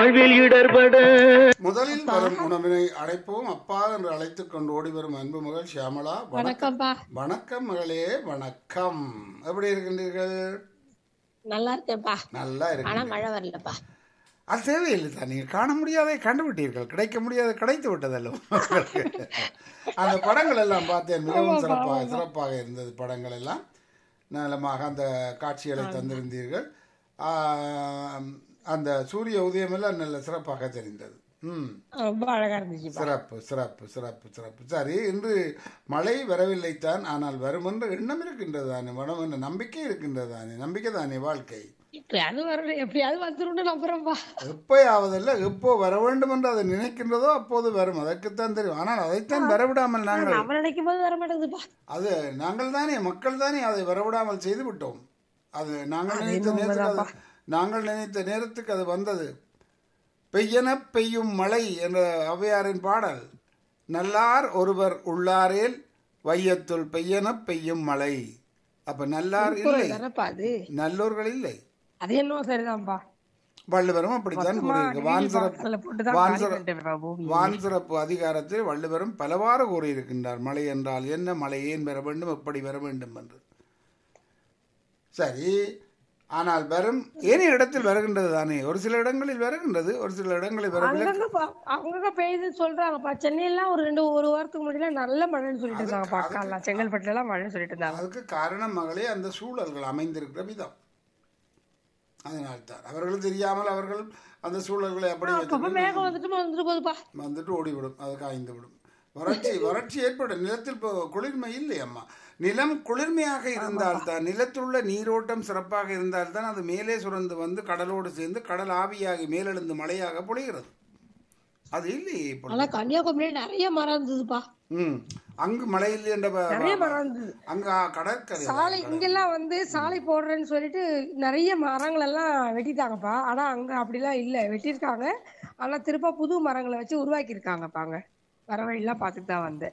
வாழ்வில் இடர்பட முதலில் வரும் உணவினை அழைப்போம் அப்பா என்று அழைத்துக் கொண்டு ஓடி வரும் அன்பு மகள் ஷியாமளா வணக்கம் வணக்கம்ப்பா வணக்கம் மகளே வணக்கம் எப்படி இருக்கின்றீர்கள் நல்லா இருக்கேன்ப்பா நல்லா ஆனா இருக்கு மழை வரலப்பா அது தேவையில்லை தான் நீங்கள் காண முடியாதை கண்டுவிட்டீர்கள் கிடைக்க முடியாத கிடைத்து விட்டதல்ல உங்களுக்கு. அந்த படங்கள் எல்லாம் பார்த்தேன் மிகவும் சிறப்பாக சிறப்பாக இருந்தது படங்கள் எல்லாம் நலமாக அந்த காட்சிகளை தந்திருந்தீர்கள் ஆம், அந்த சூரிய உதயம் எல்லாம் நல்ல சிறப்பாக தெரிந்தது ம் ரொம்ப அழகா இருந்துச்சுப்பா சிறப்பு சிறப்பு சிறப்பு சிறப்பு சரி இன்று மழை வரவில்லைத்தான் ஆனால் வரும் என்ற எண்ணம் இருக்கின்றது தானே வரும் என்ற நம்பிக்கை இருக்கின்றது தானே நம்பிக்கை தானே வாழ்க்கை எப்படியாவது வரணும் எப்படியாவது வந்துரும்னு நம்புறேன்ப்பா எப்போயாவதல்ல எப்போ வர வேண்டும் என்று அதை நினைக்கின்றதோ அப்போது வரும் அதற்குத்தான் தெரியும் ஆனால் அதைத்தான் வரவிடாமல் நாங்கள் நம்ம நினைக்கும் போது வர மாட்டேங்குதுப்பா அது நாங்கள் தானே மக்கள் தானே அதை வரவிடாமல் செய்து விட்டோம் அது நாங்கள் நினைத்த நேரத்துக்கு அது நாங்கள் நினைத்த நேரத்துக்கு அது வந்தது பெய்யன பெய்யும் மழை என்ற ஔவையாரின் பாடல் நல்லார் ஒருவர் உள்ளாரேல் வையத்துள் பெய்யன பெய்யும் மழை அப்ப நல்லார் இல்லை தானப்பா அது நல்லோர்கள் இல்லை அது என்னவோ சரிதான்ப்பா வள்ளுவரும் அப்படித்தான் கூறியிருக்கு வான் பாக்ஸ்ல போட்டுதான் சிறப்பு வான் காலி சிறப்பு பண்ணிட்டேன்ப்பா பூமி. வான் சிறப்பு அதிகாரத்தில் வள்ளுவரும் பலவாறு கூறியிருக்கின்றார் மழை என்றால் என்ன மழை ஏன் வர வேண்டும் எப்படி வர வேண்டும் என்று சரி ஆனால் வரும் ஏனைய இடத்தில் வருகின்றது தானே ஒரு சில இடங்களில் வருகின்றது ஒரு சில இடங்களில் வரவில்லை அங்கங்க பா- அங்கங்க பெய்யுதுன்னு சொல்றாங்கப்பா சென்னையெல்லாம் ஒரு ரெண்டு ஒரு வாரத்துக்கு முன்னாடி நல்ல மழைன்னு சொல்லிட்டு இருந்தாங்கப்பா அக்காலாம் செங்கல்பட்டுல எல்லாம் மழைன்னு சொல்லிட்டு இருந்தாங்க அதுக்கு காரணம் மகளே அந்த சூழல்கள் அமைந்திருக்கிற விதம் அதனால்தான் அவர்கள் தெரியாமல் அவர்கள் அந்த சூழல்களை அப்படி அப்பப்ப வைத்து மேகம் வந்துட்டு வந்துட்டு போகுதுப்பா வந்துட்டு ஓடிவிடும் அது காய்ந்து விடும் வறட்சி வறட்சி ஏற்படும் நிலத்தில் இப்போ குளிர்மை இல்லை அம்மா நிலம் குளிர்மையாக இருந்தால்தான் நிலத்தில் உள்ள நீரோட்டம் சிறப்பாக இருந்தால்தான் அது மேலே சுரந்து வந்து கடலோடு சேர்ந்து கடல் ஆவியாகி மேலெழுந்து மழையாக பொழிகிறது அது இல்லை இப்பொழுது. ஆனா கன்னியாகுமரியில நிறைய மரம் இருந்ததுப்பா ம் அங்கு மழை இல்லை என்ற ப- நிறைய மரம் இருந்தது அங்க கடற்கரை சாலை இங்கெல்லாம் வந்து சாலை போடுறேன்னு சொல்லிட்டு நிறைய மரங்கள் எல்லாம் வெட்டிட்டாங்கப்பா ஆனா அங்க அப்படிலாம் இல்ல வெட்டியிருக்காங்க ஆனா திருப்ப புது மரங்களை வச்சு உருவாக்கி இருக்காங்கப்பாங்க வர வழியெல்லாம் பார்த்துட்டு தான் வந்தேன்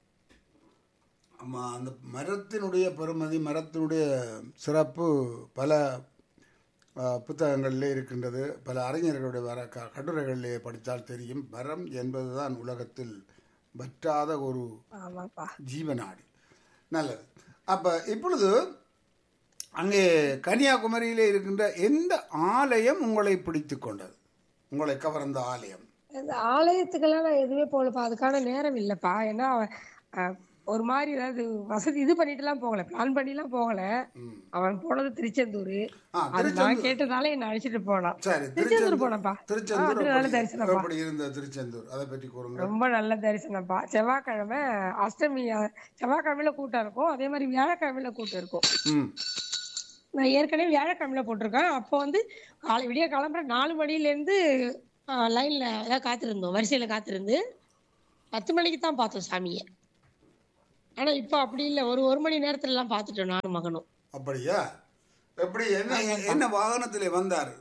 ஆமா அந்த மரத்தினுடைய பெருமதி மரத்தினுடைய சிறப்பு பல அஹ், புத்தகங்களிலே இருக்கின்றது பல அறிஞர்களுடைய வர க கட்டுரைகளிலே படித்தால் தெரியும் மரம் என்பதுதான் உலகத்தில் வற்றாத ஒரு ஆமாப்பா ஜீவநாடி நல்லது அப்போ இப்பொழுது அங்கே கன்னியாகுமரியிலே இருக்கின்ற எந்த ஆலயம் உங்களை பிடித்து கொண்டது உங்களை கவர்ந்த ஆலயம் இந்த ஆலயத்துக்கெல்லாம் நான் எதுவுமே போகலப்பா அதுக்கான நேரம் இல்லப்பா ஏன்னா அஹ், ஒரு மாதிரி ஏதாவது வசதி இது பண்ணிட்டுலாம் போகல பிளான் பண்ணிலாம் போகல அவன் போனது திருச்செந்தூர் ஆ அது நான் கேட்டதால என்ன அழைச்சிட்டு போனான் சரி திருச்செந்தூர் போனப்பா திருச்செந்தூர் ஆ, அது நல்ல எப்படி- தரிசனப்பா. எப்படி இருந்த திருச்செந்தூர் அதை பற்றி கூறுங்க ரொம்ப நல்ல தரிசனம்ப்பா செவ்வாய்க்கிழமை அஷ்டமி அஹ், செவ்வாய்க்கிழமையில கூட்டம் இருக்கும் அதே மாதிரி வியாழக்கிழமையில கூட்டம் இருக்கும் ம் நான் ஏற்கனவே வியாழக்கிழமையில போட்டிருக்கேன் அப்போ வந்து காலை விடிய கிளம்புற நாலு மணில இருந்து அஹ், லைன்ல அதான் காத்திருந்தோம் வரிசையில காத்திருந்து பத்து மணிக்கு தான் பார்த்தோம் சாமியை ஆனா இப்போ அப்படி இல்லை ஒரு ஒரு மணி நேரத்துல எல்லாம் பார்த்துட்டோம் நானும் மகனும் அப்படியா எப்படி என்ன என்ன வாகனத்திலே வந்தார்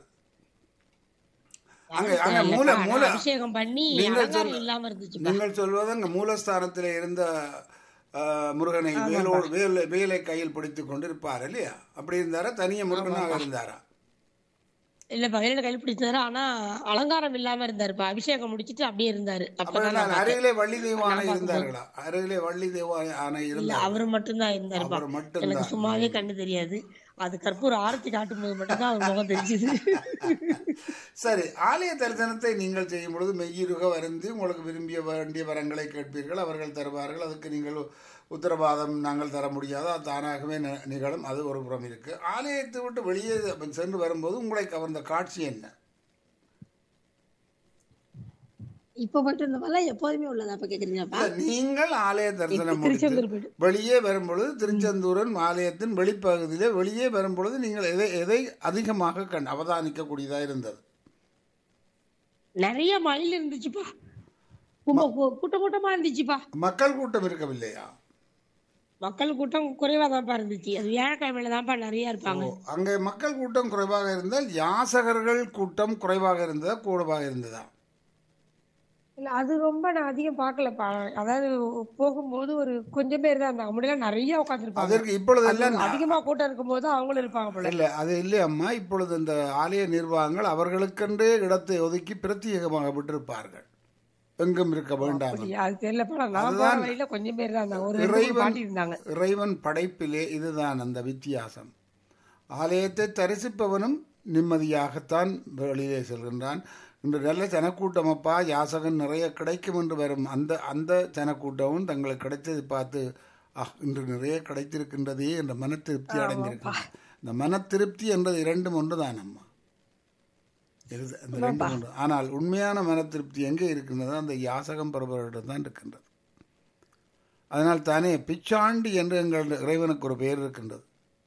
அங்க அங்க மூல ஆனா மூல அபிஷேகம் பண்ணி நீங்கள் அலங்காரம் சொல்ல- இல்லாம இருந்துச்சு நீங்கள் சொல்வது அங்க மூலஸ்தானத்திலே இருந்த ஆஹ், முருகனை வேலோடு வேலை வேலை கையில் பிடித்துக் கொண்டு இருப்பார் இல்லையா அப்படி இருந்தாரா தனிய முருகனாக இருந்தாரா இல்லப்பா கையில கையில் பிடிச்சாரு ஆனா அலங்காரம் இல்லாம இருந்தாருப்பா அபிஷேகம் முடிச்சிட்டு அப்படியே இருந்தாரு அப்ப அப்பதான் நான் பார்த்தேன். அருகிலே வள்ளி தெய்வானை இருந்தார்களா அருகிலே வள்ளி தெய்வானை இல்ல இருந்தார் அவரு மட்டும்தான் இருந்தாருப்பா அவர் மட்டும்தான். எனக்கு சும்மாவே கண்ணு தெரியாது அது கற்பூர ஆரத்தி காட்டும் போது மட்டும்தான் அவர் முகம் தெரிஞ்சுது சரி ஆலய தரிசனத்தை நீங்கள் செய்யும் பொழுது மெய்யிருக வருந்தி உங்களுக்கு விரும்பிய வேண்டிய வரங்களை கேட்பீர்கள் அவர்கள் தருவார்கள் அதுக்கு நீங்கள் உத்தரவாதம் நாங்கள் தர முடியாது அது தானாகவே நி- நிகழும் அது ஒரு புறம் இருக்கு ஆலயத்தை விட்டு வெளியே சென்று வரும்போது உங்களை கவர்ந்த காட்சி என்ன இப்ப மட்டும் இந்த மாதிரிலாம் எப்போதுமே உள்ளதா அப்ப கேக்குறீங்களாப்பா இல்ல, நீங்கள் ஆலய தரிசனம் திருச்செந்தூர் முடித்து போயிட்டு வெளியே வரும்பொழுது திருச்செந்தூரன் ஆலயத்தின் வெளிப்பகுதியிலே வெளியே வரும்பொழுது நீங்கள் எதை எதை அதிகமாக கண் அவதானிக்கக்கூடியதாக இருந்தது நிறைய மயில் இருந்துச்சுப்பா கும்ப- கு- கூட்டம் கூட்டமா இருந்துச்சுப்பா மக்கள் கூட்டம் இருக்கவில்லையா மக்கள் கூட்டம் குறைவா தான்ப்பா இருந்துச்சு அது வியாழக்கிழமையில தான்ப்பா நிறைய இருப்பாங்க ஓ, அங்கே மக்கள் கூட்டம் குறைவாக இருந்தால் யாசகர்கள் கூட்டம் குறைவாக இருந்ததா கூடவாக இருந்ததா இல்ல அது ரொம்ப நான் அதிகம் பார்க்கலப்பா அதாவது போகும்போது ஒரு கொஞ்சம் பேர் தான் இருந்தாங்க முன்னாடி நிறைய உட்காந்துருப்பாங்க அதற்கு இப்பொழுதெல்லாம் அதிகமா கூட்டம் இருக்கும்போது அவங்களும் இருப்பாங்க போல இல்லை அது இல்லை அம்மா இப்பொழுது இந்த ஆலய நிர்வாகங்கள் அவர்களுக்கென்றே இடத்தை ஒதுக்கி பிரத்யேகமாக விட்டிருப்பார்கள் எங்கும் இருக்க வேண்டாம் அப்படியா? அது தெரியலப்பா நான் போற வழியில கொஞ்சம் பேர் தான் இருந்தாங்க ஒரு ரெண்டு மூணு இறைவன் பாட்டி இருந்தாங்க இறைவன் படைப்பிலே இதுதான் அந்த வித்தியாசம் ஆலயத்தை தரிசிப்பவனும் நிம்மதியாகத்தான் வெளியிலே செல்கின்றான் இன்று நல்ல ஜனக்கூட்டமப்பா யாசகன் நிறைய கிடைக்கும் என்று வரும் அந்த அந்த ஜனக்கூட்டமும் தங்களுக்கு கிடைத்ததை பார்த்து ஆஹ் இன்று நிறைய கிடைத்திருக்கின்றதே என்ற மன திருப்தி அடைந்திருக்கிறது இந்த மன திருப்தி என்பது இரண்டும் ஒன்றுதான் அம்மா இது அந்த ரெண்டு ஒன்று ஆனால் உண்மையான மன திருப்தி எங்கே இருக்கின்றது அந்த யாசகம் பெறுபவரிடம் தான் இருக்கின்றது அதனால் தானே பிச்சாண்டி என்று எங்கள் இறைவனுக்கு ஒரு பெயர் இருக்கின்றது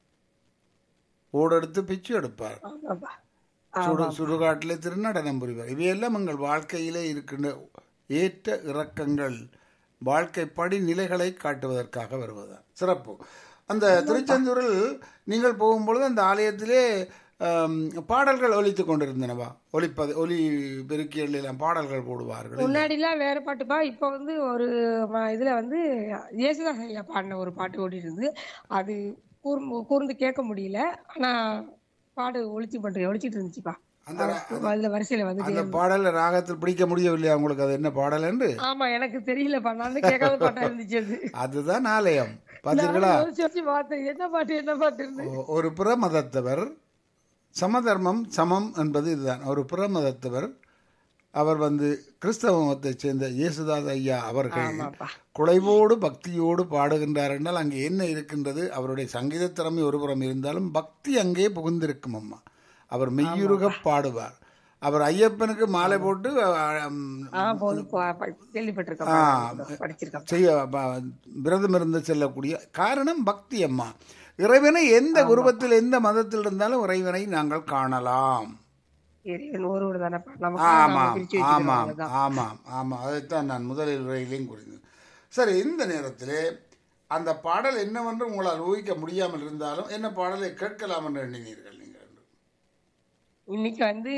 ஓடெடுத்து பிச்சு எடுப்பார் ஆமாப்பா சுடு சுடுகாட்டிலே திருநடனம் புரிவார் இவையெல்லாம் எங்கள் வாழ்க்கையிலே இருக்கின்ற ஏற்ற இறக்கங்கள் வாழ்க்கை படிநிலைகளை காட்டுவதற்காக வருவதுதான் சிறப்பு அந்த திருச்செந்தூரில் நீங்கள் போகும்பொழுது அந்த ஆலயத்திலே ஆம், பாடல்கள் ஒலித்துக் கொண்டிருந்தனவா ஒலிப்பது ஒலி பெருக்கியல் எல்லாம் பாடல்கள் போடுவார்கள் முன்னாடி எல்லாம் வேற பாட்டுப்பா இப்ப வந்து ஒரு ம- இதுல வந்து இயேசுதாஸ் ஐயா பாடின ஒரு பாட்டு ஓடிட்டு இருந்து அது கூர்ந்து கூர்ந்து கேட்க முடியல ஆனா பாடு ஒழிச்சு பண்ற ஒழிச்சிட்டு இருந்துச்சுப்பா அந்த அதுல வரிசையில வந்து அந்த பாடல் ராகத்தில் பிடிக்க முடியவில்லையா உங்களுக்கு அது என்ன பாடல் என்று ஆமா எனக்கு தெரியலப்பா நான் வந்து கேட்காத பாட்டா இருந்துச்சு அது அதுதான் ஆலயம் பார்த்தீர்களா நானும் யோசிச்சு யோசிச்சு பார்த்தேன் என்ன பாட்டு என்ன பாட்டு இருந்து ஒ- ஒரு புறமதத்தவர் சமதர்மம் சமம் என்பது இதுதான் ஒரு புறமதத்தவர் அவர் வந்து கிறிஸ்தவ மதத்தைச் சேர்ந்த இயேசுதாஸ் ஐயா அவர்கள் ஆமாப்பா குலைவோடு பக்தியோடு பாடுகின்றார் என்றால் அங்கே என்ன இருக்கின்றது அவருடைய சங்கீத திறமை ஒரு புறம் இருந்தாலும் பக்தி அங்கே புகுந்திருக்கும் அம்மா அவர் மெய்யுருக பாடுவார் அவர் ஐயப்பனுக்கு மாலை போட்டு அம், ஆஹ் போது கேள்விப்பட்டிருக்கேன் படிச்சிருக்கேன் செய்ய ப- விரதம் இருந்து செல்லக்கூடிய காரணம் பக்தி அம்மா இறைவனை எந்த குருவத்தில் எந்த மதத்தில் இருந்தாலும் இறைவனை நாங்கள் காணலாம் இறைவன் ஒருவர் தானப்பா நமக்கு ஆமாம் நாம பிரிச்சு வச்சுக்கிறோம் ஆமாம் அவ்வளவுதான். ஆமாம் ஆமாம் அதைத்தான் நான் முதலில் உரையிலையும் கூறினேன் சரி இந்த நேரத்திலே அந்த பாடல் என்னவென்று உங்களால் ஊகிக்க முடியாமல் இருந்தாலும் என்ன பாடலை கேட்கலாம் என்று எண்ணினீர்கள் நீங்கள் இன்னைக்கு வந்து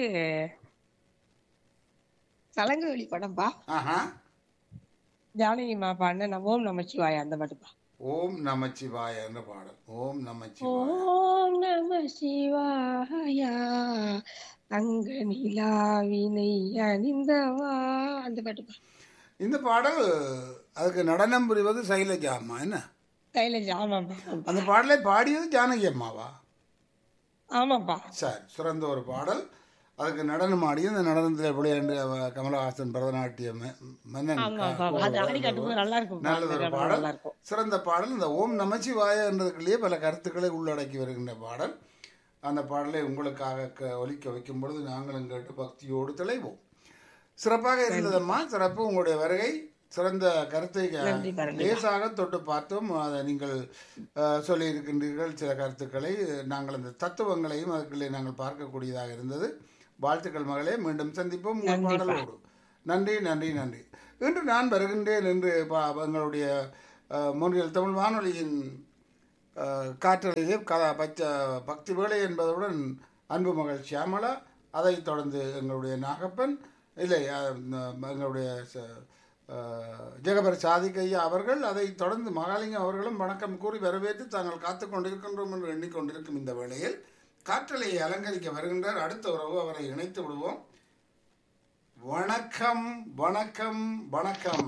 சலங்கவெளி படம்பா ஆஹா ஜானகி மா பாடின நம்ம ஓம் நமச்சிவாய அந்த பாட்டுப்பா ஓம் நமச்சிவாய என்ற பாடல் ஓம் நமச்சிவாய ஓம் நம சிவாயா தங்க நிலாவினை அணிந்தவா அந்த பாட்டுப்பா இந்த பாடல் அதுக்கு நடனம் புரிவது சைலஜா அம்மா என்ன கைலஜ் ஆமாப்பா அந்த பாடலை பாடியது ஜானகி அம்மாவா ஆமாப்பா சரி சிறந்த ஒரு பாடல் அதுக்கு நடனம் ஆடி அந்த நடனத்தில் விளையாண்டு அவ கமலஹாசன் பரதநாட்டிய ம- மன்னன் ஆமாப்பா அது ஆடி காட்டும்போது நல்லா இருக்கும் நல்லது ஒரு பாடல் நல்லா இருக்கும் சிறந்த பாடல் இந்த ஓம் நமச்சிவாய என்றதுக்குள்ளேயே பல கருத்துக்களை உள்ளடக்கி வருகின்ற பாடல் அந்த பாடலை உங்களுக்காக க- ஒலிக்க வைக்கும் பொழுது நாங்களும் கேட்டு பக்தியோடு தெளிவோம் சிறப்பாக இருந்ததம்மா சிறப்பு உங்களுடைய வருகை சிறந்த கருத்தை க- நன்றி பாரதி. லேசாக தொட்டு பார்த்தோம் அதை நீங்கள் அஹ், சொல்லியிருக்கின்றீர்கள் சில கருத்துக்களை நாங்கள் அந்த தத்துவங்களையும் அதுக்குள்ளே நாங்கள் பார்க்கக்கூடியதாக இருந்தது வாழ்த்துக்கள் மகளே மீண்டும் சந்திப்போம் உங்கள் பாடலோடு நன்றி நன்றி நன்றி இன்று நான் வருகின்றேன் என்று பா- எங்களுடைய அஹ், மொழியில் தமிழ் வானொலியின் அஹ், காற்றலையிலே க பச்ச பக்தி வேலை என்பதுடன் அன்பு மகள் சியாமளா அதைத் தொடர்ந்து எங்களுடைய நாகப்பன் இல்லை அஹ், எங்களுடைய ச- அஹ், ஜெகபர் சாதிக் ஐயா அவர்கள் அதைத் தொடர்ந்து மகாலிங்கம் அவர்களும் வணக்கம் கூறி வரவேற்று தாங்கள் காத்து கொண்டிருக்கின்றோம் என்று எண்ணிக்கொண்டிருக்கும் இந்த வேளையில் காற்றலையை அலங்கரிக்க வருகின்றார் அடுத்த உறவு அவரை இணைத்து விடுவோம் வணக்கம் வணக்கம் வணக்கம்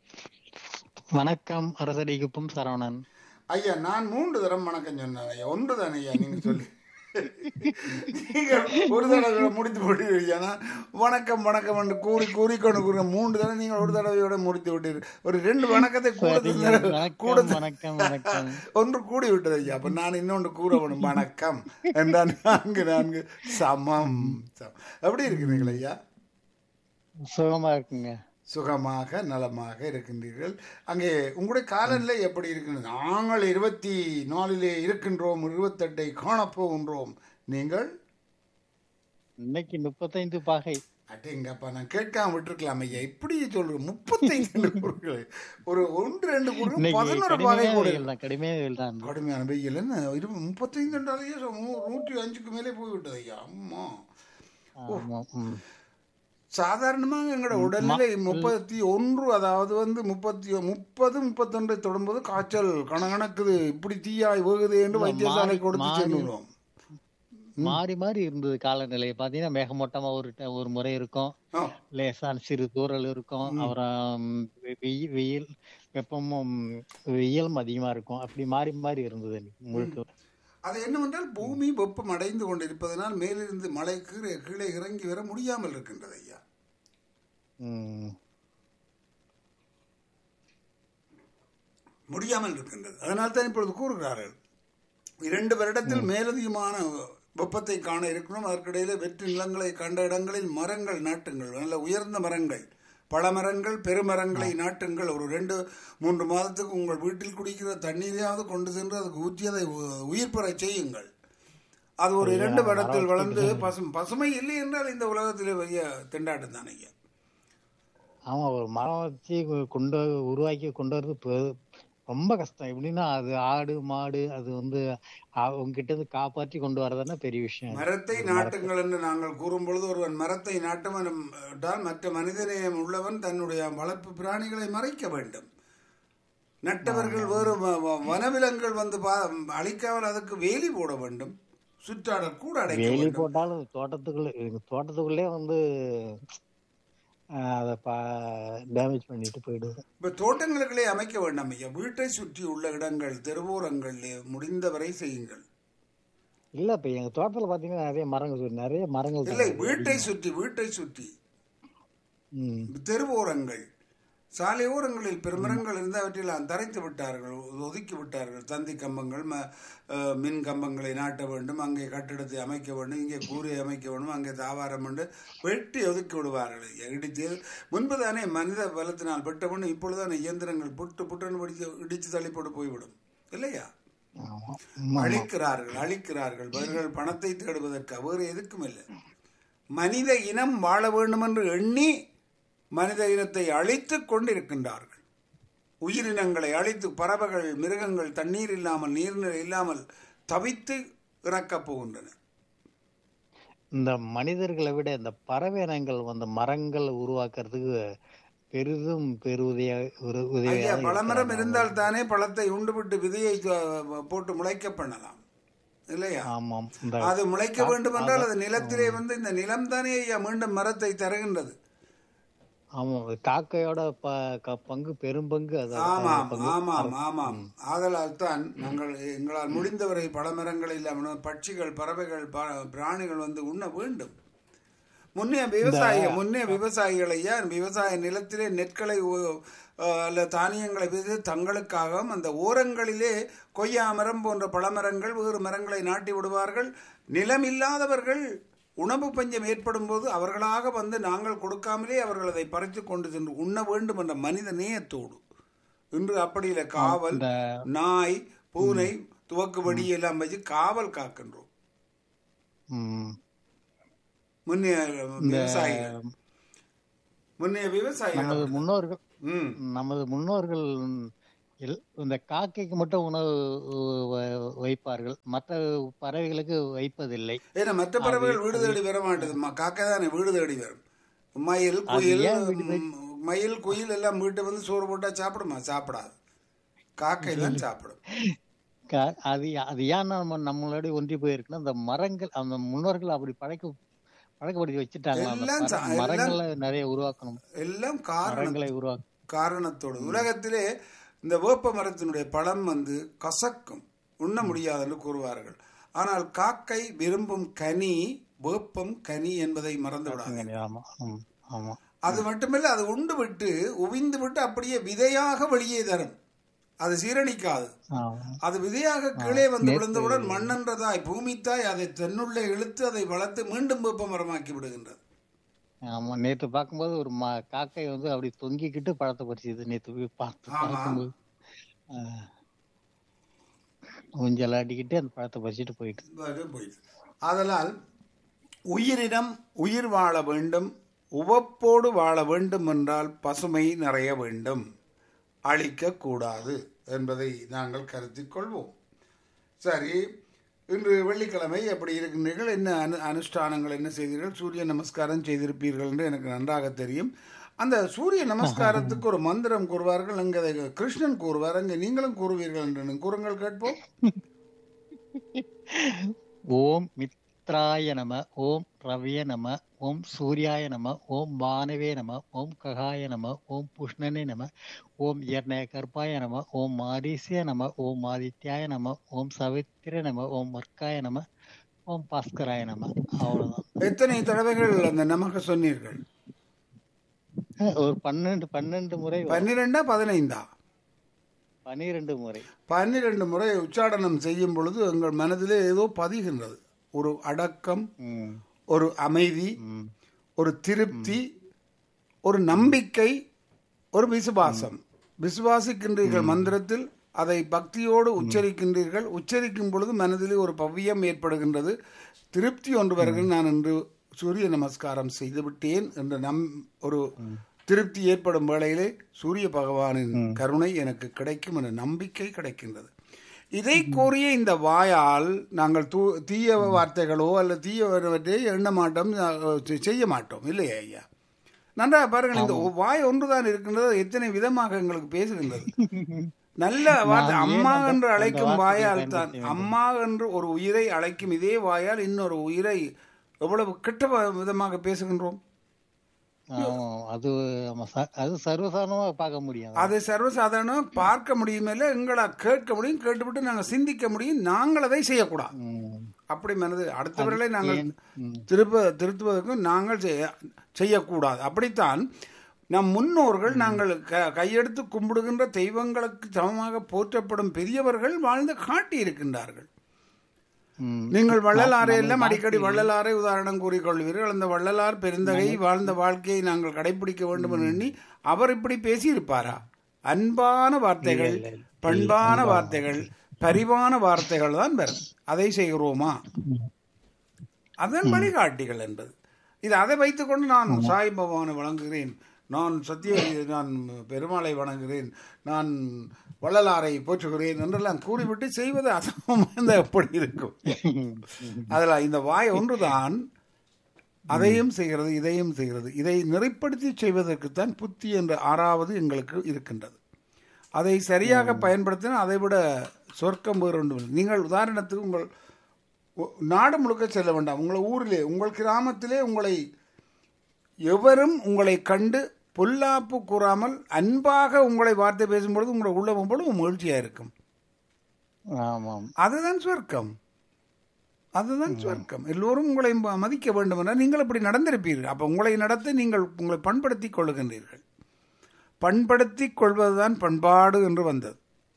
வணக்கம் அரசடிகுப்பும் சரவணன் ஐயா நான் மூன்று தரம் வணக்கம் சொன்னேன் ஐயா ஒன்று தானே ஐயா நீங்க சொல்லி நீங்கள் ஒரு தடவை முடித்து போட்டீங்க நான் வணக்கம் வணக்கம் என்று கூறி கூறிக்கொண்டு கூறுங்க மூன்று தடவை நீங்கள் ஒரு தடவையோட முடித்து விட்டீர்கள் ஒரு ரெண்டு வணக்கத்தை கூட கூட வணக்கம் வணக்கம் வணக்கம் ஒன்று கூடி விட்டது ஐயா அப்ப நான் இன்னொன்று கூற வேணும் வணக்கம் என்றால் நான்கு நான்கு சமம் சமம். எப்படி இருக்கிறீர்கள் ஐயா சுகமா இருக்குங்க சுகமாக நலமாக இருக்கின்றீர்கள் அங்கே உங்களுடைய காலநிலை எப்படி இருக்கின்றது நாங்கள் இருபத்தி நாலிலே இருக்கின்றோம் இருபத்தெட்டை காணப்போகின்றோம் நீங்கள் இன்னைக்கு முப்பத்தைந்து பாகை அட்டேங்கப்பா நான் கேட்காம விட்டுருக்கலாம் ஐயா இப்படி சொல்றேன் முப்பத்தைந்து குறுக்கள் ஒரு ஒன்று ரெண்டு குறுக்கு இன்னைக்கு பதினோரு பாகை கடுமையான கூட வெயில் தான் கடுமையான வெயில் தான் கடுமையான வெயில் என்ன இரு முப்பத்தைந்து என்றாலேயே நூ- நூற்றி அஞ்சுக்கு மேலே போய்விட்டது ஐயா அம்மா ஆமா ம். சாதாரணமாக எங்களோட உடல்நிலை முப்பத்தி ஒன்று அதாவது வந்து முப்பத்தி முப்பது முப்பத்தொன்றை தொடும்போது காய்ச்சல் கணக்கணக்குது இப்படி தீயாய் வேகுது என்று இல்ல, வைத்தியசாலை மாறி- கொடுத்து மாறி- சென்றுடுவோம் மாறி மாறி இருந்தது காலநிலை பாத்தீங்கன்னா மேகமூட்டமா ஒரு ட- ஒரு முறை இருக்கும் ஆ. லேசான சிறு தூறல் இருக்கும் அப்புறம் வெ- வெயி- வெயில் வெப்பமும் வெயிலும் அதிகமா இருக்கும் அப்படி மாறி மாறி இருந்தது முழுக்க அது என்னவென்றால் பூமி வெப்பம் அடைந்து கொண்டிருப்பதனால் மேலிருந்து மழை கீழே கீழே இறங்கி வர முடியாமல் இருக்கின்றது ஐயா உம் முடியாமல் இருக்கின்றது அதனால் தான் இப்பொழுது கூறுகிறார்கள் இரண்டு வருடத்தில் மேலதிகமான வெப்பத்தை காண இருக்கணும் அதற்கிடையில வெற்றி நிலங்களை கண்ட இடங்களில் மரங்கள் நாட்டுங்கள் நல்ல உயர்ந்த மரங்கள் பழமரங்கள் பெருமரங்களை நாட்டுங்கள் ஒரு ரெண்டு மூன்று மாதத்துக்கு உங்கள் வீட்டில் குடிக்கிற தண்ணீரையாவது கொண்டு சென்று அதுக்கு ஊற்றி அதை உ- உயிர் பெறச் செய்யுங்கள் அது ஒரு இரண்டு வருடத்தில் வளர்ந்து பசும் பசுமை இல்லை என்றால் இந்த உலகத்தில் ஐயா திண்டாட்டம் தான் ஐயா ஆமா ஒரு மரம் வச்சு கொண்டு உருவாக்கி கொண்டு வரது பெ- ரொம்ப கஷ்டம் எப்படின்னா அது ஆடு மாடு அது வந்து அ- உங்ககிட்ட இருந்து காப்பாற்றி கொண்டு வரதுன்னா பெரிய விஷயம் மரத்தை நாட்டுங்கள் என்று நாங்கள் கூறும் பொழுது ஒருவன் மரத்தை நாட்டுவன் என்றால் மற்ற மனிதநேயம் உள்ளவன் தன்னுடைய வளர்ப்பு பிராணிகளை மறைக்க வேண்டும் நட்டவர்கள் வேறு வ- வ- வனவிலங்குகள் வந்து பா- அழிக்காமல் அதுக்கு வேலி போட வேண்டும் சுற்றாடல் கூட அடைக்க வேலி வேண்டும் போட்டாலும் தோட்டத்துக்குள்ள எங்க தோட்டத்துக்குள்ளே வந்து அஹ், அதை டேமேஜ் பண்ணிட்டு போயிடுது இப்ப தோட்டங்களுக்குள்ளே அமைக்க வேண்டாம் ஐயா வீட்டை சுற்றி உள்ள இடங்கள் தெருவோரங்களிலே முடிந்தவரை செய்யுங்கள் இல்ல இப்ப எங்க தோட்டத்துல பாத்தீங்கன்னா நிறைய மரங்கள் இருக்கு. நிறைய மரங்கள் இல்லை தான். வீட்டை சுற்றி வீட்டை சுற்றி ம். தெருவோரங்கள் சாலையோரங்களில் பெருமரங்கள் இருந்து அவற்றையெல்லாம் தரைத்து விட்டார்கள் ஒதுக்கி விட்டார்கள் தந்தி கம்பங்கள் ம அஹ், மின் கம்பங்களை நாட்ட வேண்டும் அங்கே கட்டிடத்தை அமைக்க வேண்டும் இங்கே கூரை அமைக்க வேண்டும் அங்கே தாவாரம் என்று வெட்டி ஒதுக்கி விடுவார்கள் இடித்து முன்பு தானே மனித பலத்தினால் வெட்டவன் இப்பொழுதுதானே இயந்திரங்கள் புட்டு புட்டுன்னு பிடிச்சு இடித்து தள்ளி போட்டு போய்விடும் இல்லையா ஆமா. ஆமா. அழிக்கிறார்கள் அழிக்கிறார்கள் அவர்கள் பணத்தை தேடுவதற்கு வேறு எதுக்கும் இல்லை மனித இனம் வாழ வேண்டும் என்று எண்ணி மனித இனத்தை அழித்துக் கொண்டிருக்கின்றார்கள் உயிரினங்களை அழித்து பறவைகள் மிருகங்கள் தண்ணீர் இல்லாமல் நீர்நிலை இல்லாமல் தவித்து இறக்கப் போகின்றன இந்த மனிதர்களை விட இந்த பறவை இனங்கள் வந்து மரங்கள் உருவாக்குறதுக்கு பெரிதும் பெருதவியா ஒரு ஐயா உதவியாக பழமரம் இருக்கிறாங்க. இருந்தால் தானே பழத்தை உண்டுவிட்டு விதையை அஹ், போட்டு முளைக்க பண்ணலாம் இல்லையா ஆமாம் இந்த அது முளைக்க வேண்டும் என்றால் அது நிலத்திலே வந்து இந்த நிலம் தானே ஐயா மீண்டும் மரத்தை தருகின்றது ஆமாம் காக்கையோட ப க- பங்கு பெரும்பங்கு அது ஆமாம் ஆமாம் ஆமாம் ஆதலால் தான் நாங்கள் எங்களால் முடிந்தவரை பழமரங்களில் அவன பட்சிகள் பறவைகள் ப- பிராணிகள் வந்து உண்ண வேண்டும் முன்னே விவசாய முன்னே விவசாயிகள் ஐயா விவசாய நிலத்திலே நெற்களை உ- அஹ், அல்ல தானியங்களை விதைத்து தங்களுக்காகவும் அந்த ஓரங்களிலே கொய்யா மரம் போன்ற பழமரங்கள் வேறு மரங்களை நாட்டி விடுவார்கள் நிலம் இல்லாதவர்கள் உணவு பஞ்சம் ஏற்படும் போது அவர்களாக வந்து நாங்கள் கொடுக்காமலே அவர்கள் அதை பறித்து கொண்டு சென்று உண்ண வேண்டும் என்ற மனித நேயத்தோடு இன்று அப்படி இல்லை காவல் இந்த நாய் பூனை துவக்குபடி எல்லாம் வச்சு காவல் காக்கின்றோம் ம், முன்னைய விவசாயிகள் முன்னைய விவசாயிகள் நமது முன்னோர்கள் ம் நமது முன்னோர்கள் எல்- இந்த காக்கைக்கு மட்டும் உணவு வ- வைப்பார்கள் மற்ற பறவைகளுக்கு வைப்பதில்லை ஏன்னா மற்ற பறவைகள் வீடு தேடி வர மாட்டேது ம- காக்கை தானே வீடு தேடி வரும் மயில் குயில் ஏன் வீடு தேடி- ம், மயில் குயில் எல்லாம் வீட்டை வந்து சோறு போட்டா சாப்பிடுமா சாப்பிடாது காக்கை தான் சாப்பிடும் கா- அது அது ஏன் நம்ம நம்மளோட ஒன்றி போயிருக்குன்னா அந்த மரங்கள் அந்த முன்னோர்கள் அப்படி பழக்க பழக்கப்படுத்தி வச்சுட்டாங்க அந்த எல்லாம் சா- பர- மரங்களை நிறைய உருவாக்கணும் எல்லாம் காரணம் மரங்களை உருவாக்க காரணத்தோடு உலகத்திலே இந்த வேப்ப மரத்தினுடைய பழம் வந்து கசக்கும் உண்ண முடியாதுன்னு கூறுவார்கள் ஆனால் காக்கை விரும்பும் கனி வேப்பம் கனி என்பதை மறந்து விடாது ஆமா ம், ஆமா அது மட்டுமல்ல அது உண்டு விட்டு உவிந்து விட்டு அப்படியே விதையாக வெளியே தரும் அது சீரணிக்காது ஆமா அது விதையாக கீழே வந்து விழுந்தவுடன் மண்ணென்றதாய் பூமித்தாய் அதை தன்னுள்ளே இழுத்து அதை வளர்த்து மீண்டும் வேப்ப மரமாக்கி விடுகின்றது ஆமா நேத்து பார்க்கும்போது ஒரு ம காக்கை வந்து அப்படி தொங்கிக்கிட்டு பழத்தை பறிச்சுது நேத்து போய் பார்த்து ஆமா. பார்க்கும்போது ஆஹ், ஊஞ்சல் ஆடிக்கிட்டு அந்த பழத்தை பறிச்சுட்டு போயிட்டு அது போயிடுது அதனால் உயிரினம் உயிர் வாழ வேண்டும் உவப்போடு வாழ வேண்டும் என்றால் பசுமை நிறைய வேண்டும் அழிக்கக்கூடாது என்பதை நாங்கள் கருத்தில் கொள்வோம் சரி இன்று வெள்ளிக்கிழமை எப்படி இருக்கின்றீர்கள் என்ன அனு அனுஷ்டானங்கள் என்ன செய்தீர்கள் சூரிய நமஸ்காரம் செய்திருப்பீர்கள் என்று எனக்கு நன்றாக தெரியும் அந்த சூரிய நமஸ்காரத்துக்கு ஒரு மந்திரம் கூறுவார்கள் அங்கே அதை கிருஷ்ணன் கூறுவார் அங்கே நீங்களும் கூறுவீர்கள் என்று கூறுங்கள் கேட்போம் ஓம் மித்ராய நம ஓம் ரவிய நம ஓம் சூர்யாய நம ஓம் பானவே நம ஓம் ககாய நம ஓம் புஷ்ணனே நம ஓம் எர்ணய கர்ப்பாய நம ஓம் மாரீசிய நம ஓம் ஆதித்யாய நம ஓம் சவித்திர நம ஓம் வர்க்காய நம ஓம் பாஸ்கராய நம அவ்வளவுதான் எத்தனை தடவைகள் அந்த நமக்கு சொன்னீர்கள் அஹ் ஒரு பன்னெண்டு பன்னெண்டு முறை வரும். பன்னிரெண்டா பதினைந்தா பன்னிரெண்டு முறை பன்னிரண்டு முறை உச்சாடனம் செய்யும் பொழுது எங்கள் மனதிலே ஏதோ பதிகின்றது ஒரு அடக்கம் ம், ஒரு அமைதி ம், ஒரு திருப்தி ஒரு நம்பிக்கை ஒரு விசுவாசம் விசுவாசிக்கின்றீர்கள் மந்திரத்தில் அதை பக்தியோடு உச்சரிக்கின்றீர்கள் உச்சரிக்கும் பொழுது மனதிலே ஒரு பவ்யம் ஏற்படுகின்றது திருப்தி ஒன்று வருகிறது நான் இன்று சூரிய நமஸ்காரம் செய்து விட்டேன் என்ற நம் ஒரு திருப்தி ஏற்படும் வேளையிலே சூரிய பகவானின் கருணை எனக்கு கிடைக்கும் என்ற நம்பிக்கை கிடைக்கின்றது இதை கூறிய இந்த வாயால் நாங்கள் தூ தீய வார்த்தைகளோ அல்லது தீயவற்றை எண்ண மாட்டோம் அஹ், செய்ய மாட்டோம் இல்லையா ஐயா நன்றாக பாருங்கள் இந்த வாய் ஒன்றுதான் இருக்கின்றது எத்தனை விதமாக எங்களுக்கு பேசுகின்றது நல்ல வார்த்தை நாம் ஏன் அம்மா அந்த- என்று அந்த அழைக்கும் வார்த்தையை வாயால் தான் பயன்படுத்த வேண்டும்? அம்மா என்று ஒரு உயிரை அழைக்கும் இதே வாயால் இன்னொரு உயிரை எவ்வளவு கெட்ட வ- விதமாக பேசுகின்றோம் ஆமா, அது ஆமா, ச- அது சர்வசாதாரணமா பார்க்க முடியாது அதை சர்வசாதாரணமாக பார்க்க முடியுமே எங்களை கேட்க முடியும் கேட்டுவிட்டு நாங்கள் சிந்திக்க முடியும் நாங்கள் அதை செய்யக்கூடாது ம், அப்படி மனது அடுத்தவர்களை நாங்கள் ஏன்? ம். திருப்ப திருத்துவதற்கும் நாங்கள் செய்ய செய்யக்கூடாது அப்படித்தான் நம் முன்னோர்கள் நாங்கள் க கையெடுத்து கும்பிடுகின்ற தெய்வங்களுக்கு சமமாக போற்றப்படும் பெரியவர்கள் வாழ்ந்து காட்டி இருக்கின்றார்கள் ம். நீங்கள் வள்ளலாரை எல்லாம் அடிக்கடி வள்ளலாரை உதாரணம் கூறிக்கொள்வீர்கள் அந்த வள்ளலார் பெருந்தகை வாழ்ந்த வாழ்க்கையை நாங்கள் கடைபிடிக்க வேண்டும் என்று எண்ணி அவர் இப்படி பேசியிருப்பாரா அன்பான வார்த்தைகள் பண்பான வார்த்தைகள் பரிவான வார்த்தைகள் தான் வரும் அதை செய்கிறோமா அதன் வழிகாட்டிகள் என்பது இது அதை வைத்துக்கொண்டு நான் சாய் பகவானை வணங்குகிறேன் நான் சத்திய நான் பெருமாளை வணங்குகிறேன் நான் வள்ளலாரை போற்றுகிறேன் என்றெல்லாம் கூறிவிட்டு செய்வது அசமந்த எப்படி இருக்கும் அதில் இந்த வாய் ஒன்றுதான் அதையும் செய்கிறது இதையும் செய்கிறது இதை நெறிப்படுத்தி செய்வதற்குத்தான் புத்தி என்ற ஆறாவது எங்களுக்கு இருக்கின்றது அதை சரியாக பயன்படுத்தினால் அதை விட சொர்க்கம் வேறு ஒன்றும் இல்லை. நீங்கள் உதாரணத்துக்கு உங்கள் ஒ- நாடு முழுக்க செல்ல வேண்டாம் உங்கள் ஊரிலே உங்கள் கிராமத்திலே உங்களை எவரும் உங்களை கண்டு பொல்லாப்பு கூறாமல் அன்பாக உங்களை வார்த்தை பேசும்பொழுது உங்களை உள்ள போகும்போது மகிழ்ச்சியாக இருக்கும் ஆமாம் அதுதான் சொர்க்கம் அதுதான் சொர்க்கம் எல்லோரும் உங்களை ம- மதிக்க வேண்டும் என்றால் நீங்கள் இப்படி நடந்திருப்பீர்கள் அப்போ உங்களை நடத்த நீங்கள் உங்களை பண்படுத்திக் கொள்ளுகின்றீர்கள் பண்படுத்திக் கொள்வதுதான் பண்பாடு என்று வந்தது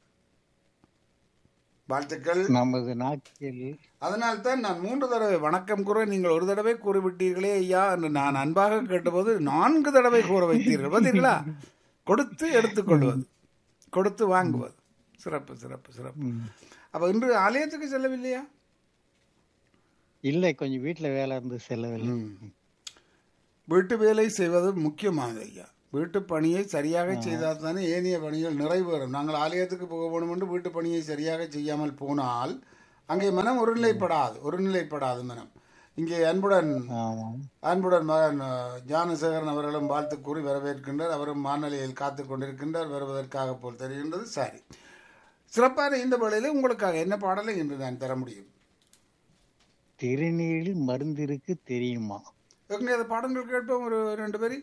வாழ்த்துக்கள் நமது நாட்டில் அதனால்தான் நான் மூன்று தடவை வணக்கம் கூற நீங்கள் ஒரு தடவை கூறிவிட்டீர்களே ஐயா என்று நான் அன்பாக கேட்டபோது நான்கு தடவை கூற வைத்தீர்கள் பார்த்தீர்களா கொடுத்து எடுத்துக்கொள்வது கொடுத்து வாங்குவது சிறப்பு சிறப்பு சிறப்பு அப்ப இன்று ஆலயத்துக்கு செல்லவில்லையா இல்லை கொஞ்சம் வீட்டுல வேலை இருந்து செல்லவில்லை வீட்டு வேலை செய்வது முக்கியமானது ஐயா வீட்டு பணியை சரியாக செய்தால் தானே ஏனைய பணிகள் நிறைவேறும் நாங்கள் ஆலயத்துக்கு போக வேண்டும் என்று வீட்டு பணியை சரியாக செய்யாமல் போனால் அங்கே மனம் ஒருநிலைப்படாது ஒருநிலைப்படாது மனம் இங்கே அன்புடன் ஆமாம் அன்புடன் மகன் அஹ், ஞானசேகரன் அவர்களும் வாழ்த்து கூறி வரவேற்கின்றார் அவரும் மாநிலையில் காத்து கொண்டிருக்கின்றார் வருவதற்காக போல் தெரிகின்றது சரி சிறப்பான இந்த வேளையில் உங்களுக்காக என்ன பாடலை இன்று நான் தர முடியும் திருநீரில் மருந்து இருக்கு தெரியுமா எங்கே அந்த பாடங்கள் கேட்போம் ஒரு ரெண்டு பேரி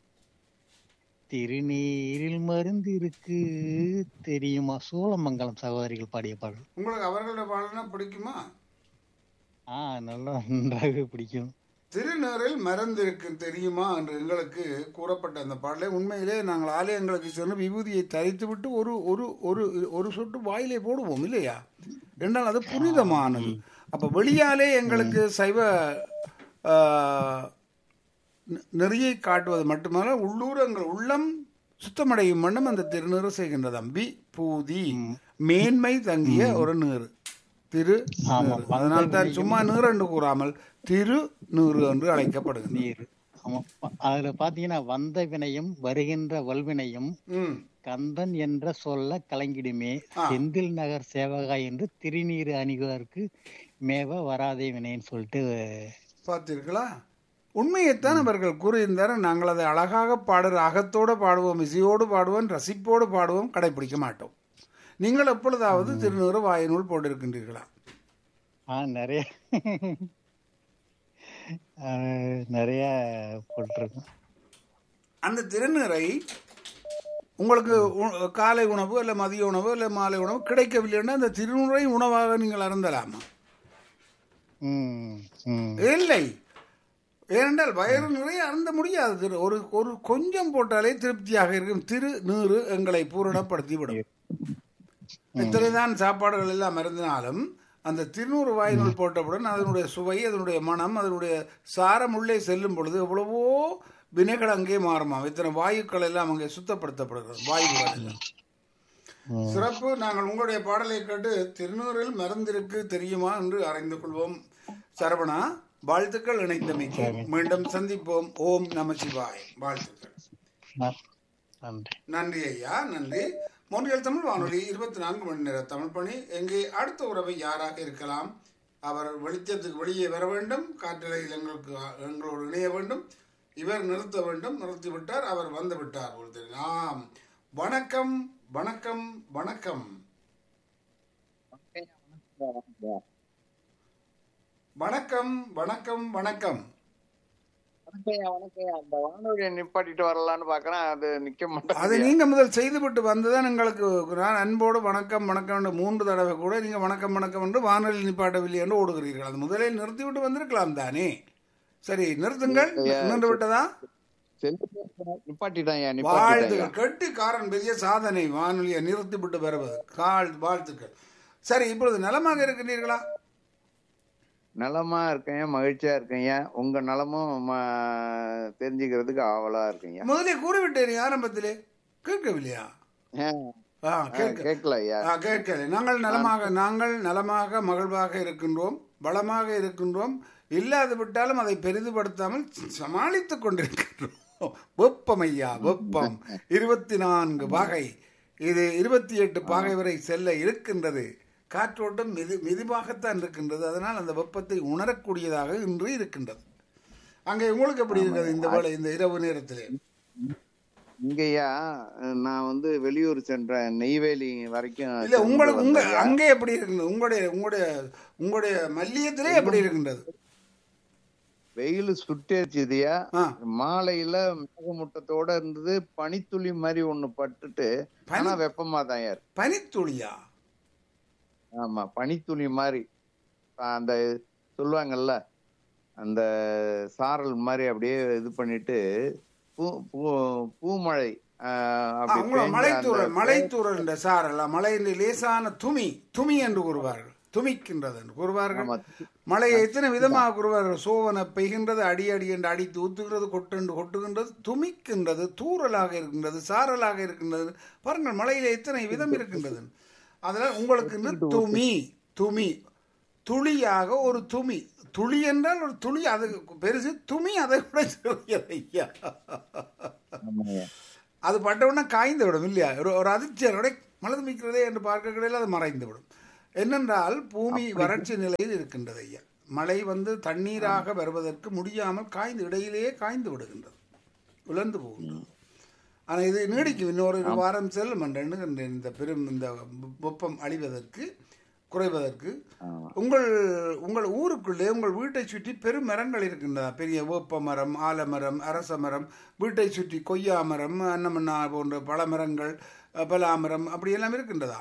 திருநீரில் மருந்து இருக்கு தெரியுமா சோழமங்கலம் சகோதரிகள் பாடிய பாடல் உங்களுக்கு அவர்களோட பாடல்னா பிடிக்குமா ஆ நல்லா நன்றாக பிடிக்கும் திருநீரில் மருந்து இருக்கு தெரியுமா என்று எங்களுக்கு கூறப்பட்ட அந்த பாடலை உண்மையிலே நாங்கள் ஆலயங்களுக்கு சென்று விபூதியை தரித்து விட்டு ஒரு ஒரு ஒரு ஒரு சொட்டு வாயிலே போடுவோம் இல்லையா என்றால் அது புனிதமானது அப்ப வெளியாலே எங்களுக்கு சைவ ஆ, நெ- நெறியை காட்டுவது மட்டுமல்ல உள்ளூர் எங்கள் உள்ளம் சுத்தமடையும் வண்ணம் அந்த திருநீறு செய்கின்றதாம் வி பூதி மேன்மை தங்கிய ஒரு நீர் திரு ஆமாம். அதனால் தான் சும்மா நீர் என்று கூறாமல் திரு நீர் என்று அழைக்கப்படுகிறது நீர் ஆமா அதுல பாத்தீங்கன்னா வந்த வினையும் வருகின்ற வல்வினையும் ம் கந்தன் என்ற சொல்ல கலங்கிடுமே செந்தில் நகர் சேவகா என்று திருநீர் அணிவதற்கு மேவ வராதே வினைன்னு சொல்லிட்டு பார்த்தீர்களா உண்மையைத்தான் அவர்கள் கூறியிருந்தார் நாங்கள் அதை அழகாக பாடுற அகத்தோடு பாடுவோம் இசையோடு பாடுவோம் ரசிப்போடு பாடுவோம் கடைபிடிக்க மாட்டோம் நீங்கள் எப்பொழுதாவது திருநூறு வாயினுள் போட்டிருக்கின்றீர்களா ஆ நிறைய ஆ, நிறைய போட்டிருக்கோம் அந்த திருநீரை உங்களுக்கு உ- காலை உணவு இல்லை மதிய உணவு இல்லை மாலை உணவு கிடைக்கவில்லைன்னா அந்த திருநூறை உணவாக நீங்கள் அருந்தலாமா ம் ம் இல்லை ஏனென்றால் வயிறு நிறைய அருந்த முடியாது திரு ஒரு ஒரு கொஞ்சம் போட்டாலே திருப்தியாக இருக்கும் திரு நீரு எங்களை பூரணப்படுத்தி விடும் இத்தனைதான் சாப்பாடுகள் எல்லாம் மருந்தினாலும் அந்த திருநூறு வாயினுள் போட்டவுடன் அதனுடைய சுவை அதனுடைய மனம் அதனுடைய சாரம் உள்ளே செல்லும் பொழுது எவ்வளவோ வினைகள் அங்கே மாறுமாம் இத்தனை வாயுக்கள் எல்லாம் அங்கே சுத்தப்படுத்தப்படுகிறது வாயுகள் எல்லாம் சிறப்பு நாங்கள் உங்களுடைய பாடலை கேட்டு திருநூறில் மருந்திருக்கு தெரியுமா என்று அறிந்து கொள்வோம் சரவணா வாழ்த்துக்கள் இணைந்தமைக்கு மீண்டும் சந்திப்போம் ஓம் நம சிவாய் வாழ்த்துக்கள் ந- நன்றி நன்றி ஐயா நன்றி மொன்றியல் தமிழ் வானொலி இருபத்தி நான்கு மணி நேர தமிழ் பணி எங்கே அடுத்த உறவை யாராக இருக்கலாம் அவர் வெளிச்சத்துக்கு வெளியே வர வேண்டும் காற்றலையில் எங்களுக்கு எங்களோடு இணைய வேண்டும் இவர் நிறுத்த வேண்டும் நிறுத்திவிட்டார் அவர் வந்து விட்டார் பொழுது ஆம் வணக்கம் வணக்கம் வணக்கம் வணக்கம் வணக்கம் வணக்கம் வணக்கம்யா வணக்கம்யா அந்த வானொலியை நிப்பாட்டிட்டு வரலான்னு பாக்குறேன் அது நிக்க அதை மாட்டேங்குது நீங்க முதல் செய்துவிட்டு வந்துதான் எங்களுக்கு நான் அன்போடு வணக்கம் வணக்கம் என்று மூன்று தடவை கூட நீங்க வணக்கம் வணக்கம் என்று வானொலி நிப்பாட்டவில்லை என்று ஓடுகிறீர்கள் அது முதலில் நிறுத்திவிட்டு வந்திருக்கலாம் தானே சரி நிறுத்துங்கள் நின்று விட்டதா நிப்பாட்டிட்டான் நிப்பாட்டிட்டான் வாழ்த்துக்கள் கெட்டிக்காரன் பெரிய சாதனை வானொலியை நிறுத்திவிட்டு வருவது கால் வாழ்த்துக்கள் சரி இப்பொழுது நலமாக இருக்கின்றீர்களா நலமா இருக்கேன் மகிழ்ச்சியா இருக்கேன் உங்க நலமும் ம- தெரிஞ்சுக்கிறதுக்கு ஆவலா இருக்கீங்க முதலே கூறிவிட்டேன் ஆரம்பத்திலே கேட்கவில்லையா ஆ கேட்க கேட்கல ஐயா ஆ, கேட்கல நாங்கள் நலமாக நாங்கள் நலமாக மகிழ்வாக இருக்கின்றோம் பலமாக இருக்கின்றோம் இல்லாது விட்டாலும் அதை பெரிதுபடுத்தாமல் சமாளித்துக் கொண்டிருக்கின்றோம் வெப்பம் ஐயா வெப்பம் இருபத்தி நான்கு பாகை இது இருபத்தி எட்டு பாகை வரை செல்ல இருக்கின்றது காற்றோட்டம் மிது மிதுவாகத்தான் இருக்கின்றது அதனால் அந்த வெப்பத்தை உணரக்கூடியதாக இன்று இருக்கின்றது அங்கே உங்களுக்கு எப்படி இருக்கிறது இந்த வேளை இந்த இரவு நேரத்திலே இங்கய்யா நான் வந்து வெளியூர் சென்றேன் நெய்வேலி வரைக்கும் இல்ல சென்று உங்களுக்கு உங்க வந்தேன்யா. அங்கே எப்படி இருக்கின்றது உங்களுடைய உங்களுடைய உங்களுடைய மல்லியத்திலே எப்படி இருக்கின்றது வெயில் சுட்டேச்சுதியா ஆ. மாலையில மேகமூட்டத்தோட இருந்தது பனித்துளி மாதிரி ஒண்ணு பட்டுட்டு ஆனா வெப்பமா தான் இருக்கு பனித்துளியா ஆமா பனித்துளி மாதிரி அந்த சொல்லுவாங்கல்ல அந்த சாரல் மாதிரி அப்படியே இது பண்ணிட்டு பூ பூ பூமழை ஆஹ், ஆ, அப்படி உங்களோட பெய்ஞ்ச மலைத்தூரல் அந்த- மலைத்தூரல் என்ற சாரல்ல மலையின் லேசான துமி துமி என்று கூறுவார்கள் துமிக்கின்றது என்று கூறுவார்கள் ஆமா. மழையை எத்தனை விதமாக கூறுவார்கள் சோவன பெய்கின்றது அடி அடி என்று அடித்து ஊத்துகிறது கொட்டுண்டு கொட்டுகின்றது துமிக்கின்றது தூறலாக இருக்கின்றது சாரலாக இருக்கின்றது பாருங்கள் மழையில எத்தனை விதம் இருக்கின்றது அதனால் உங்களுக்கு இந்த துமி துமி துளியாக ஒரு துமி துளி என்றால் ஒரு துளி அது பெருசு துமி அதை விட சிறியது ஐயா ஆமாய்யா. அது பட்டவுடனே காய்ந்து விடும் இல்லையா ஒரு ஒரு அதிர்ச்சியோட மலது மிக்கிறதே என்று பார்க்க கிடையாது அது மறைந்து விடும் என்னென்றால் பூமி வறட்சி நிலையில் இருக்கின்றது ஐயா மழை வந்து தண்ணீராக வருவதற்கு முடியாமல் காய்ந்து இடையிலேயே காய்ந்து விடுகின்றது உலர்ந்து போகின்றது ஆனால் இது நீடிக்கும் இன்னொரு ஒரு வாரம் செல்லும் என்று எண்ணுகின்றேன் இந்த பெரும் இந்த வெப்பம் அழிவதற்கு குறைவதற்கு ஆமா. உங்கள் உங்கள் ஊருக்குள்ளே உங்கள் வீட்டை சுற்றி பெரும் மரங்கள் இருக்கின்றன பெரிய வேப்ப மரம் ஆலமரம் அரச மரம் வீட்டை சுற்றி கொய்யா மரம் அன்னமன்னா போன்ற பல மரங்கள் அஹ், பலாமரம் அப்படி எல்லாம் இருக்கின்றதா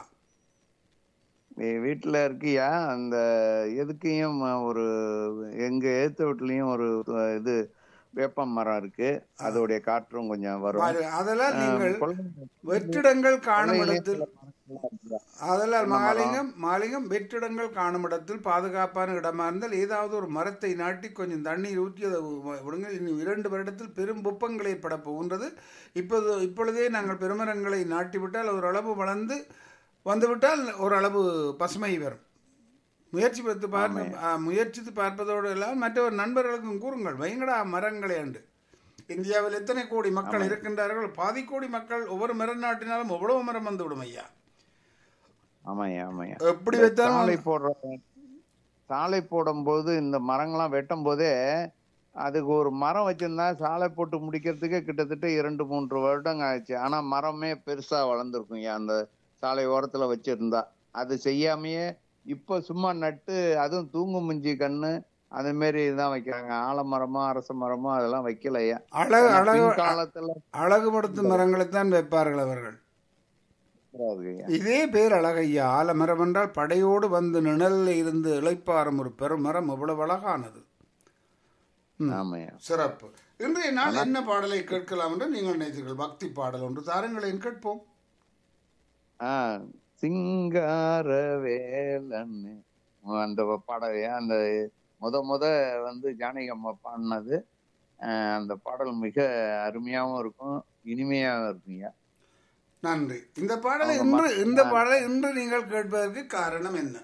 வீ- வீட்டுல இருக்கியா அந்த எதுக்கையும் ஒரு எங்க ஏத்த வீட்லயும் ஒரு அஹ், இது வேப்ப மரம் இருக்கு அதோடைய காற்றும் கொஞ்சம் வரும் பாரு, அதெல்லாம் நீங்கள் கொல்லை- வெற்றிடங்கள் காணும் இடத்தில் மரங்கள்லாம் இருக்குதா? அதனால் மாலிங்கம் மாலிங்கம் வெற்றிடங்கள் காணும் இடத்தில் பாதுகாப்பான இடமா இருந்தால் ஏதாவது ஒரு மரத்தை நாட்டி கொஞ்சம் தண்ணீர் ஊற்றி அதை வி- விடுங்க இன்னும் இரண்டு வருடத்தில் பெரும் வெப்பங்கள் ஏற்பட போகின்றது இப்போது இப்பொழுதே நாங்கள் பெருமரங்களை நாட்டிவிட்டால் ஓரளவு வளர்ந்து வந்துவிட்டால் ஓரளவு பசுமை வரும் முயற்சி பார்த்து பார்க்க ஆ, முயற்சித்து பார்ப்பதோடு எல்லாம் மற்றவர் நண்பர்களுக்கும் கூறுங்கள் வைங்கடா மரங்களே என்று இந்தியாவில் எத்தனை கோடி மக்கள் இருக்கின்றார்கள் பாதி கோடி மக்கள் ஒவ்வொரு மரம் நாட்டினாலும் எவ்வளவு மரம் வந்து விடும் ஐயா ஆமாய்யா ஆமாய்யா எப்படி வைத்தாலும் சாலை போடுற சாலை போடும்போது இந்த மரங்கள்லாம் வெட்டும் போதே அதுக்கு ஒரு மரம் வச்சிருந்தா சாலை போட்டு முடிக்கிறதுக்கே கிட்டத்தட்ட இரண்டு மூன்று வருடம் ஆச்சு ஆனா மரமே பெருசா வளர்ந்துருக்கும் அந்த சாலை ஓரத்துல வச்சிருந்தா அது செய்யாமையே இப்ப சும்மா நட்டு அதுவும் தூங்கு முஞ்சி கண்ணு அந்த மாதிரி தான் வைக்கிறாங்க ஆலமரமோ அரச மரமோ அதெல்லாம் வைக்கலையா அழகு ஆனா அழகு பின் காலத்துல அழகுபடுத்தும் மரங்களைத்தான் வைப்பார்கள் அவர்கள் இருக்கிறாருங்கய்யா. இதே பேர் அழகையா ஆலமரம் என்றால் படையோடு வந்து நிழலில் இருந்து இளைப்பாறும் ஒரு பெருமரம் இவ்வளவு அழகானது ம். ஆமாய்யா சிறப்பு இன்றைய நாள் என்ன பாடலை கேட்கலாம் என்று நீங்கள் நினைத்தீர்கள் பக்தி பாடல் ஒன்று தாருங்களேன் கேட்போம் ஆ சிங்கார வேலன்னு அந்த பாடலையா அந்த முத முத வந்து ஜானகி அம்மா பாடினது அஹ், அந்த பாடல் மிக அருமையாவும் இருக்கும் இனிமையாவும் இருக்குங்க நன்றி இந்த பாடலை அவங்க இன்று ம- இந்த பாடலை இன்று நீங்கள் கேட்பதற்கு காரணம் என்ன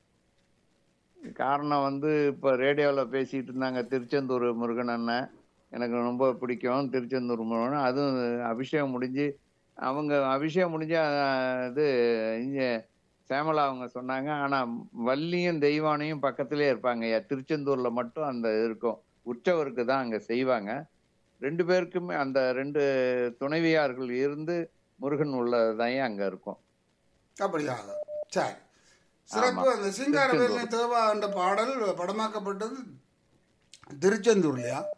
காரணம் வந்து இப்ப ரேடியோல பேசிட்டு இருந்தாங்க திருச்செந்தூர் முருகன் அண்ணன் எனக்கு ரொம்ப பிடிக்கும் திருச்செந்தூர் முருகன் அதுவும் அபிஷேகம் முடிஞ்சு அவங்க அபிஷேகம் முடிஞ்சு அஹ், இது இங்க சேமலா அவங்க சொன்னாங்க ஆனா வள்ளியும் தெய்வானையும் பக்கத்திலே இருப்பாங்க ஐயா திருச்செந்தூர்ல மட்டும் அந்த இருக்கும் உற்சவருக்கு தான் அங்க செய்வாங்க ரெண்டு பேருக்குமே அந்த ரெண்டு துணைவியார்கள் இருந்து முருகன் உள்ளதான் அங்க இருக்கும் அப்படியாக சரி சிறப்பு ஆமா. அந்த சிங்கார வேலை தேவா என்ற பாடல் படமாக்கப்பட்டது திருச்செந்தூர்லையா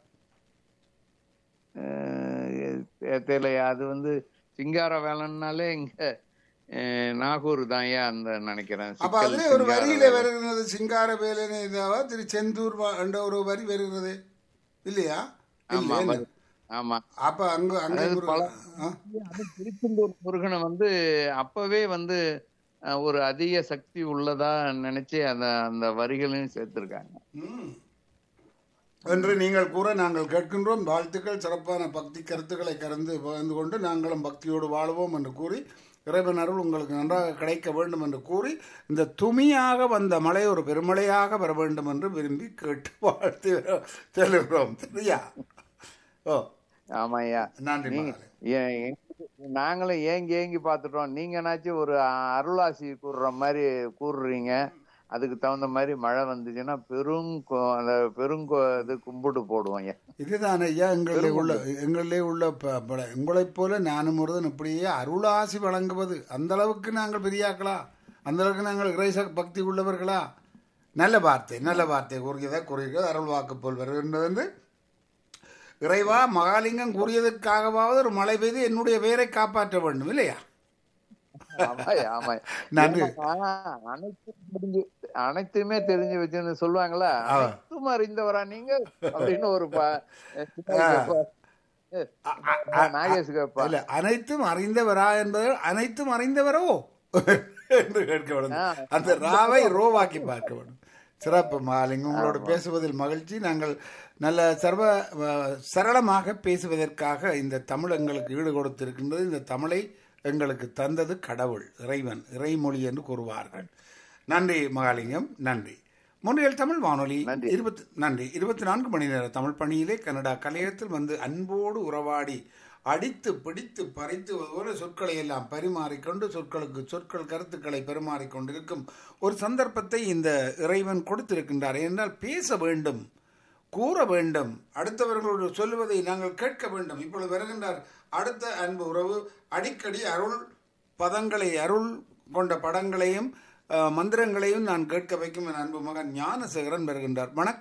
அஹ் தெரியலையா அது வந்து சிங்கார வேலைன்னாலே இங்க அஹ் நாகூர் தான் ஏன் அந்த நினைக்கிறேன் அப்ப சிக்கல் அதுல ஒரு சிங்கார வரியில வேலன். வருகிறது சிங்கார வேலனை இதாவா திருச்செந்தூர் வா- என்ற ஒரு வரி வருகிறது இல்லையா ஆமா இல்லை, வரு- ஆமா அப்ப அங்க அங்க அதாவது ஒரு- பல- ஆ? அது திருச்செந்தூர் முருகனை வந்து அப்பவே வந்து அஹ், ஒரு அதிக சக்தி உள்ளதா நினைச்சு அந்த அந்த வரிகளையும் சேர்த்திருக்காங்க ம். என்று நீங்கள் கூற நாங்கள் கேட்கின்றோம் வாழ்த்துக்கள் சிறப்பான பக்தி கருத்துக்களை கறந்து பகிர்ந்து கொண்டு நாங்களும் பக்தியோடு வாழுவோம் என்று கூறி இறைவன் அருள் உங்களுக்கு நன்றாக கிடைக்க வேண்டும் என்று கூறி இந்த துமியாக வந்த மழை ஒரு பெருமழையாக வர வேண்டும் என்று விரும்பி கேட்டு வாழ்த்து செல்கிறோம் சரியா ஓ ஆமாய்யா நன்றி நீங்க மகளே. ஏ- எங்க- நாங்களும் ஏங்கி ஏங்கி பார்த்துட்டோம் நீங்கனாச்சும் ஒரு அருளாசி கூறுற மாதிரி கூறுறீங்க அதுக்கு தகுந்த மாதிரி மழை வந்துச்சுன்னா பெரும் கொ- அந்த பெருங்கொ இது கும்பிட்டு போடுவோம் ஐயா இதுதான் ஐயா எங்களிலே உள்ள எங்களிலே உள்ள ப- பல உங்களைப் போல நானும் ஒருதன் இப்படியே அருளாசி வழங்குவது அந்த அளவுக்கு நாங்கள் பெரியாக்களா அந்த அளவுக்கு நாங்கள் இறை சக்- பக்தி உள்ளவர்களா நல்ல வார்த்தை நல்ல வார்த்தை கூறியதை கூறுகிறது அருள் வாக்கு போல் வருகின்றது என்று இறைவா மகாலிங்கம் கூறியதற்காகவாவது ஒரு மழை பெய்து என்னுடைய பெயரை காப்பாற்ற வேண்டும் இல்லையா ஆமாய்யா ஆமாய்யா நன்றி. ஏன்னா, அனைத்தும் தெரிஞ்சு அனைத்துமே தெரிஞ்சு வச்சுன்னு சொல்லுவாங்களா ஆ. அனைத்தும் அறிந்தவரா நீங்க அப்படின்னு ஒரு ப- கேப்பா. அ- அ- அ- நாகேஷ் கேப்பா இல்ல அனைத்தும் அறிந்தவரா என்பது அனைத்தும் அறிந்தவரோ என்று கேட்க வேண்டும் ஆ. அந்த ராவை ரோவாக்கி பார்க்க வேண்டும் சிறப்பு மாலிங்க உங்களோடு பேசுவதில் மகிழ்ச்சி நாங்கள் நல்ல சர்வ அஹ், சரளமாக பேசுவதற்காக இந்த தமிழ் எங்களுக்கு ஈடு கொடுத்திருக்கின்றது இந்த தமிழை எங்களுக்கு தந்தது கடவுள் இறைவன் இறைமொழி என்று கூறுவார்கள் நன்றி மகாலிங்கம் நன்றி முன்றியல் தமிழ் வானொலி நன்றி. இருபத்தி நன்றி இருபத்தி நான்கு மணி நேர தமிழ் பணியிலே கனடா கலையத்தில் வந்து அன்போடு உறவாடி அடித்து பிடித்து பறித்து ஒரு சொற்களை எல்லாம் பரிமாறிக்கொண்டு சொற்களுக்கு சொற்கள் கருத்துக்களை பரிமாறிக்கொண்டிருக்கும் ஒரு சந்தர்ப்பத்தை இந்த இறைவன் கொடுத்திருக்கின்றார் என்றால் பேச வேண்டும் கூற வேண்டும் அடுத்தவர்களோடு சொல்லுவதை நாங்கள் கேட்க வேண்டும் இப்பொழுது வருகின்றார் அடுத்த அன்பு உறவு அடிக்கடி அருள் பதங்களை அருள் கொண்ட படங்களையும் அஹ், மந்திரங்களையும் நான் கேட்க வைக்கும் என் அன்பு மகன் ஞானசேகரன் வருகின்றார் வணக்கம்